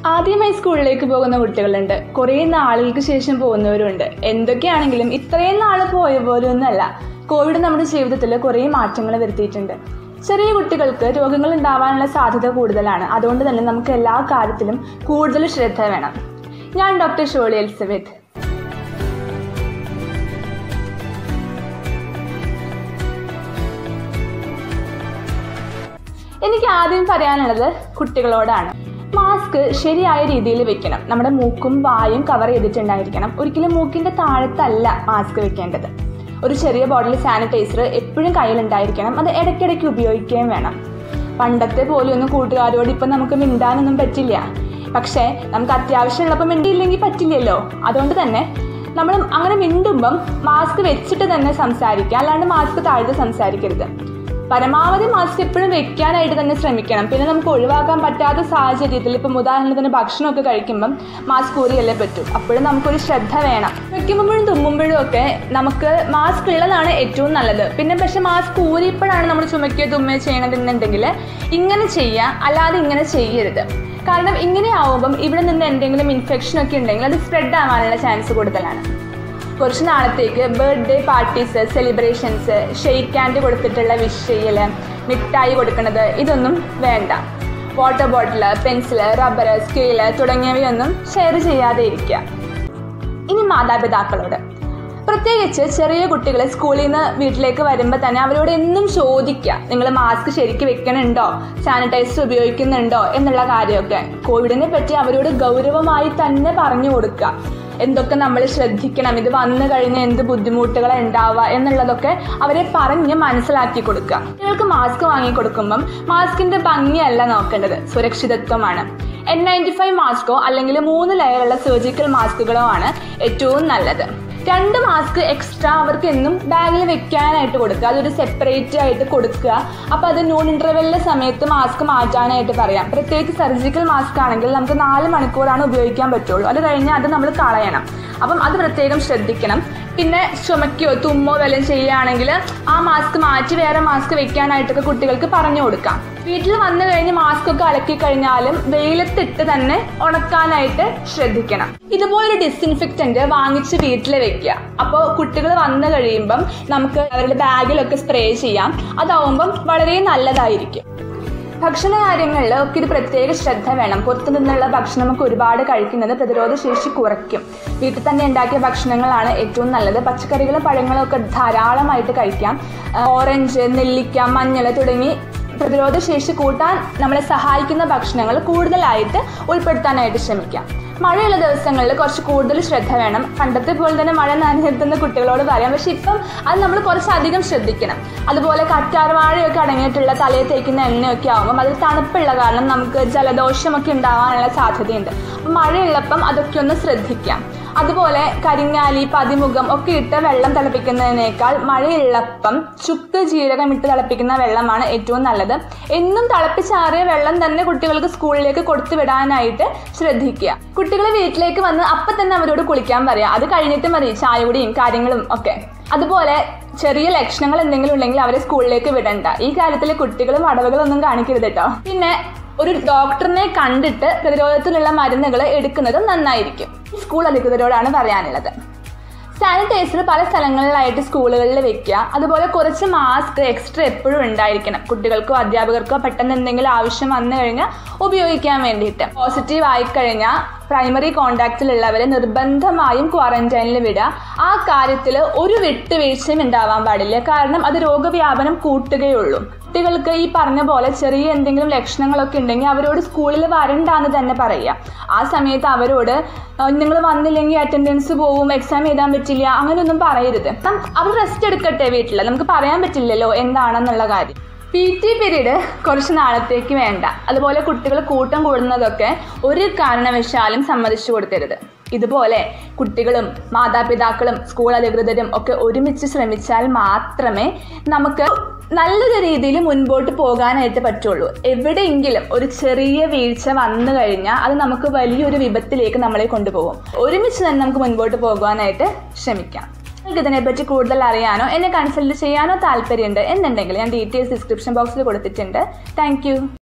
ആദ്യമായി സ്കൂളിലേക്ക് പോകുന്ന കുട്ടികളുണ്ട് കുറേ നാളുകൾക്ക് ശേഷം പോകുന്നവരുണ്ട് എന്തൊക്കെയാണെങ്കിലും ഇത്രയും നാൾ പോയ പോലൊന്നുമല്ല കോവിഡ് നമ്മുടെ ജീവിതത്തിൽ കുറേ മാറ്റങ്ങൾ വരുത്തിയിട്ടുണ്ട് ചെറിയ കുട്ടികൾക്ക് രോഗങ്ങൾ ഉണ്ടാവാനുള്ള സാധ്യത കൂടുതലാണ് അതുകൊണ്ട് തന്നെ നമുക്ക് എല്ലാ കാര്യത്തിലും കൂടുതൽ ശ്രദ്ധ വേണം ഞാൻ ഡോക്ടർ ഷോളി എലിസബത്ത് എനിക്ക് ആദ്യം പറയാനുള്ളത് കുട്ടികളോടാണ് മാസ്ക് ശരിയായ രീതിയിൽ വെക്കണം നമ്മുടെ മൂക്കും വായും കവർ ചെയ്തിട്ടുണ്ടായിരിക്കണം ഒരിക്കലും മൂക്കിന്റെ താഴത്തല്ല മാസ്ക് വെക്കേണ്ടത് ഒരു ചെറിയ ബോട്ടിൽ സാനിറ്റൈസർ എപ്പോഴും കയ്യിലുണ്ടായിരിക്കണം അത് ഇടയ്ക്കിടയ്ക്ക് ഉപയോഗിക്കുകയും വേണം പണ്ടത്തെ പോലെയൊന്നും കൂട്ടുകാരോട് ഇപ്പം നമുക്ക് മിണ്ടാനൊന്നും പറ്റില്ല പക്ഷേ നമുക്ക് അത്യാവശ്യമുള്ളപ്പോൾ മിണ്ടിയില്ലെങ്കിൽ പറ്റില്ലല്ലോ അതുകൊണ്ട് തന്നെ നമ്മൾ അങ്ങനെ മിണ്ടുമ്പം മാസ്ക് വെച്ചിട്ട് തന്നെ സംസാരിക്കുക അല്ലാണ്ട് മാസ്ക് താഴ്ത്ത് സംസാരിക്കരുത് പരമാവധി മാസ്ക് എപ്പോഴും വെക്കാനായിട്ട് തന്നെ ശ്രമിക്കണം പിന്നെ നമുക്ക് ഒഴിവാക്കാൻ പറ്റാത്ത സാഹചര്യത്തിൽ ഇപ്പം ഉദാഹരണത്തിന് ഭക്ഷണമൊക്കെ കഴിക്കുമ്പം മാസ്ക് ഊരിയല്ലേ പറ്റൂ അപ്പോഴും നമുക്കൊരു ശ്രദ്ധ വേണം വെക്കുമ്പോഴും തുമ്മുമ്പോഴും ഒക്കെ നമുക്ക് മാസ്ക് ഉള്ളതാണ് ഏറ്റവും നല്ലത് പിന്നെ പക്ഷെ മാസ്ക് ഊരിയപ്പോഴാണ് നമ്മൾ ചുമക്കുകയോ തുമ്മയോ ചെയ്യണതെന്നുണ്ടെങ്കിൽ ഇങ്ങനെ ചെയ്യുക അല്ലാതെ ഇങ്ങനെ ചെയ്യരുത് കാരണം ഇങ്ങനെ ആവുമ്പം ഇവിടെ നിന്ന് എന്തെങ്കിലും ഇൻഫെക്ഷൻ ഒക്കെ ഉണ്ടെങ്കിൽ അത് സ്പ്രെഡ് ആവാനുള്ള ചാൻസ് കൂടുതലാണ് കുറച്ച് നാളത്തേക്ക് birthday parties celebrations shake hand കൊടുത്തിട്ടുള്ള വിഷ് ചെയ്യൽ മിഠായി കൊടുക്കുന്നത് ഇതൊന്നും വേണ്ട water bottle pencil rubber scale തുടങ്ങിയവയൊന്നും ഷെയർ ചെയ്യാതെ ഇരിക്കുക ഇനി മാതാപിതാക്കളോട് പ്രത്യേകിച്ച് ചെറിയ കുട്ടികൾ സ്കൂളിൽ നിന്ന് വീട്ടിലേക്ക് വരുമ്പോൾ തന്നെ അവരോട് എന്നും ചോദിക്കുക നിങ്ങൾ മാസ്ക് ശരിക്ക് വെക്കണുണ്ടോ സാനിറ്റൈസർ ഉപയോഗിക്കുന്നുണ്ടോ എന്നുള്ള കാര്യമൊക്കെ കോവിഡിനെ പറ്റി അവരോട് ഗൗരവമായി തന്നെ പറഞ്ഞു കൊടുക്കുക എന്തൊക്കെ നമ്മൾ ശ്രദ്ധിക്കണം ഇത് വന്നു കഴിഞ്ഞാൽ എന്ത് ബുദ്ധിമുട്ടുകൾ ഉണ്ടാവുക എന്നുള്ളതൊക്കെ അവരെ പറഞ്ഞ് മനസ്സിലാക്കി കൊടുക്കുക കുട്ടികൾക്ക് മാസ്ക് വാങ്ങി കൊടുക്കുമ്പം മാസ്കിന്റെ ഭംഗിയല്ല നോക്കേണ്ടത് സുരക്ഷിതത്വമാണ് എൻ നയൻറ്റി ഫൈവ് മാസ്കോ അല്ലെങ്കിൽ മൂന്ന് ലെയറുള്ള സർജിക്കൽ മാസ്കുകളോ ആണ് ഏറ്റവും നല്ലത് രണ്ട് മാസ്ക് എക്സ്ട്രാ അവർക്ക് എന്നും ബാഗിൽ വെക്കാനായിട്ട് കൊടുക്കുക അതൊരു സെപ്പറേറ്റ് ആയിട്ട് കൊടുക്കുക അപ്പോൾ അത് നോൺ ഇൻ്റർവെല്ലിലെ സമയത്ത് മാസ്ക് മാറ്റാനായിട്ട് പറയാം പ്രത്യേകിച്ച് സർജിക്കൽ മാസ്ക് ആണെങ്കിൽ നമുക്ക് നാല് മണിക്കൂറാണ് ഉപയോഗിക്കാൻ പറ്റുള്ളൂ അത് കഴിഞ്ഞാൽ അത് നമ്മൾ കളയണം അപ്പം അത് പ്രത്യേകം ശ്രദ്ധിക്കണം പിന്നെ ചുമയ്ക്കോ തുമ്മോ വല്ലതും ചെയ്യുകയാണെങ്കിൽ ആ മാസ്ക് മാറ്റി വേറെ മാസ്ക് വെക്കാനായിട്ടൊക്കെ കുട്ടികൾക്ക് പറഞ്ഞു കൊടുക്കാം വീട്ടിൽ വന്നു കഴിഞ്ഞ് മാസ്ക് ഒക്കെ അലക്കി കഴിഞ്ഞാലും വെയിലത്തിട്ട് തന്നെ ഉണക്കാനായിട്ട് ശ്രദ്ധിക്കണം ഇതുപോലൊരു ഡിസിൻഫെക്റ്റന്റ് വാങ്ങിച്ച് വീട്ടിൽ വെക്കുക അപ്പോൾ കുട്ടികൾ വന്നു കഴിയുമ്പം നമുക്ക് അവരുടെ ബാഗിലൊക്കെ സ്പ്രേ ചെയ്യാം അതാവുമ്പം വളരെ നല്ലതായിരിക്കും ഭക്ഷണ കാര്യങ്ങളിൽ ഒക്കെ ഇത് പ്രത്യേക ശ്രദ്ധ വേണം പുറത്തു നിന്നുള്ള ഭക്ഷണം ഒക്കെ ഒരുപാട് കഴിക്കുന്നത് പ്രതിരോധ ശേഷി കുറയ്ക്കും വീട്ടിൽ തന്നെ ഉണ്ടാക്കിയ ഭക്ഷണങ്ങളാണ് ഏറ്റവും നല്ലത് പച്ചക്കറികളും പഴങ്ങളും ഒക്കെ ധാരാളമായിട്ട് കഴിക്കാം ഓറഞ്ച് നെല്ലിക്ക മഞ്ഞൾ തുടങ്ങി പ്രതിരോധ ശേഷി കൂട്ടാൻ നമ്മളെ സഹായിക്കുന്ന ഭക്ഷണങ്ങൾ കൂടുതലായിട്ട് ഉൾപ്പെടുത്താനായിട്ട് ശ്രമിക്കാം മഴയുള്ള ദിവസങ്ങളിൽ കുറച്ച് കൂടുതൽ ശ്രദ്ധ വേണം പണ്ടത്തെ പോലെ തന്നെ മഴ നനയത്തുന്ന കുട്ടികളോട് പറയാം പക്ഷെ ഇപ്പം അത് നമ്മൾ കുറച്ചധികം ശ്രദ്ധിക്കണം അതുപോലെ കറ്റാർവാഴയൊക്കെ അടങ്ങിയിട്ടുള്ള തലയിൽ തേക്കുന്ന എണ്ണയൊക്കെ ആകുമ്പം അതിൽ തണുപ്പുള്ള കാരണം നമുക്ക് ജലദോഷമൊക്കെ ഉണ്ടാവാനുള്ള സാധ്യതയുണ്ട് അപ്പം മഴയുള്ളപ്പം അതൊക്കെ ഒന്ന് ശ്രദ്ധിക്കാം അതുപോലെ കരിങ്ങാലി പതിമുഖം ഒക്കെ ഇട്ട് വെള്ളം തിളപ്പിക്കുന്നതിനേക്കാൾ മഴയുള്ളപ്പം ചുക്ക് ജീരകം ഇട്ട് തിളപ്പിക്കുന്ന വെള്ളമാണ് ഏറ്റവും നല്ലത് എന്നും തിളപ്പിച്ചാറിയ വെള്ളം തന്നെ കുട്ടികൾക്ക് സ്കൂളിലേക്ക് കൊടുത്തു വിടാനായിട്ട് ശ്രദ്ധിക്കുക കുട്ടികൾ വീട്ടിലേക്ക് വന്ന് അപ്പം തന്നെ അവരോട് കുളിക്കാൻ പറയാം അത് കഴിഞ്ഞിട്ട് മതി ചായകുടിയും കാര്യങ്ങളും ഒക്കെ അതുപോലെ ചെറിയ ലക്ഷണങ്ങൾ എന്തെങ്കിലും ഉണ്ടെങ്കിൽ അവരെ സ്കൂളിലേക്ക് വിടണ്ട ഈ കാര്യത്തിൽ കുട്ടികളും അടവുകളൊന്നും കാണിക്കരുത് കേട്ടോ പിന്നെ ഒരു ഡോക്ടറിനെ കണ്ടിട്ട് പ്രതിരോധത്തിനുള്ള മരുന്നുകൾ എടുക്കുന്നത് നന്നായിരിക്കും സ്കൂൾ അധികൃതരോടാണ് പറയാനുള്ളത് സാനിറ്റൈസർ പല സ്ഥലങ്ങളിലായിട്ട് സ്കൂളുകളിൽ വെക്കുക അതുപോലെ കുറച്ച് മാസ്ക് എക്സ്ട്രാ എപ്പോഴും ഉണ്ടായിരിക്കണം കുട്ടികൾക്കോ അധ്യാപകർക്കോ പെട്ടെന്ന് എന്തെങ്കിലും ആവശ്യം വന്നു കഴിഞ്ഞാൽ ഉപയോഗിക്കാൻ വേണ്ടിയിട്ട് പോസിറ്റീവ് ആയിക്കഴിഞ്ഞാൽ പ്രൈമറി കോണ്ടാക്റ്റിലുള്ളവരെ നിർബന്ധമായും ക്വാറന്റൈനിൽ വിടുക ആ കാര്യത്തിൽ ഒരു വിട്ടുവീഴ്ചയും ഉണ്ടാവാൻ പാടില്ല കാരണം അത് രോഗവ്യാപനം കൂട്ടുകയുള്ളൂ കുട്ടികൾക്ക് ഈ പറഞ്ഞ പോലെ ചെറിയ എന്തെങ്കിലും ലക്ഷണങ്ങളൊക്കെ ഉണ്ടെങ്കിൽ അവരോട് സ്കൂളിൽ വരണ്ടാന്ന് തന്നെ പറയുക ആ സമയത്ത് അവരോട് നിങ്ങൾ വന്നില്ലെങ്കിൽ അറ്റൻഡൻസ് പോവും എക്സാം എഴുതാൻ പറ്റില്ല അങ്ങനെയൊന്നും പറയരുത് അവർ റെസ്റ്റ് എടുക്കട്ടെ വീട്ടിൽ നമുക്ക് പറയാൻ പറ്റില്ലല്ലോ എന്താണെന്നുള്ള കാര്യം പി ടി പീരീഡ് കുറച്ച് നാളത്തേക്ക് വേണ്ട അതുപോലെ കുട്ടികൾ കൂട്ടം കൂടുന്നതൊക്കെ ഒരു കാരണവശാലും സമ്മതിച്ചു കൊടുക്കരുത് ഇതുപോലെ കുട്ടികളും മാതാപിതാക്കളും സ്കൂൾ അധികൃതരും ഒക്കെ ഒരുമിച്ച് ശ്രമിച്ചാൽ മാത്രമേ നമുക്ക് നല്ലൊരു രീതിയിൽ മുൻപോട്ട് പോകാനായിട്ട് പറ്റുള്ളൂ എവിടെയെങ്കിലും ഒരു ചെറിയ വീഴ്ച വന്നു കഴിഞ്ഞാൽ അത് നമുക്ക് വലിയൊരു വിപത്തിലേക്ക് നമ്മളെ കൊണ്ടുപോകും ഒരുമിച്ച് തന്നെ നമുക്ക് മുൻപോട്ട് പോകുവാനായിട്ട് ശ്രമിക്കാം നിങ്ങൾക്ക് ഇതിനെപ്പറ്റി കൂടുതൽ അറിയാനോ എന്നെ കൺസൾട്ട് ചെയ്യാനോ താല്പര്യമുണ്ട് എന്നുണ്ടെങ്കിൽ ഞാൻ ഡീറ്റെയിൽസ് ഡിസ്ക്രിപ്ഷൻ ബോക്സിൽ കൊടുത്തിട്ടുണ്ട് താങ്ക്